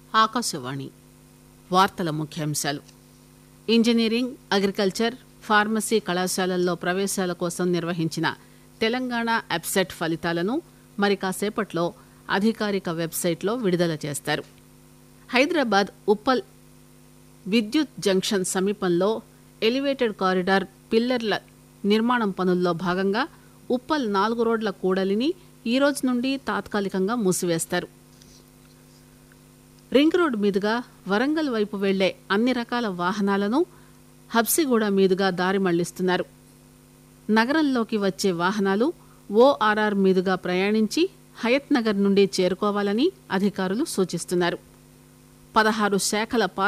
ఆకాశవాణి వార్తల ముఖ్యాంశాలు engineering agriculture pharmacy కళాశాలల్లో ప్రవేశాల కోసం నిర్వహించిన తెలంగాణ అబ్సెట్ ఫలితాలను మరి కాసేపట్లో అధికారిక వెబ్సైట్లో విడుదల చేస్తారు హైదరాబాద్ ఉప్పల్ విద్యుత్ జంక్షన్ సమీపంలో ఎలివేటెడ్ కారిడార్ పిల్లర్ల నిర్మాణం పనుల్లో భాగంగా ఉప్పల్ నాలుగు రోడ్ల కూడలిని ఈ రోజు నుండి తాత్కాలికంగా మూసివేస్తారు రింగ్ రోడ్ మీదుగా వరంగల్ వైపు వెళ్లే అన్ని రకాల వాహనాలను హబ్సిగూడ మీదుగా దారి మళ్లిస్తున్నారు నగరంలోకి వచ్చే వాహనాలు ఓఆర్ఆర్ మీదుగా ప్రయాణించి హయత్ నగర్ నుండి చేరుకోవాలని అధికారులు సూచిస్తున్నారు పదహారు శాఖల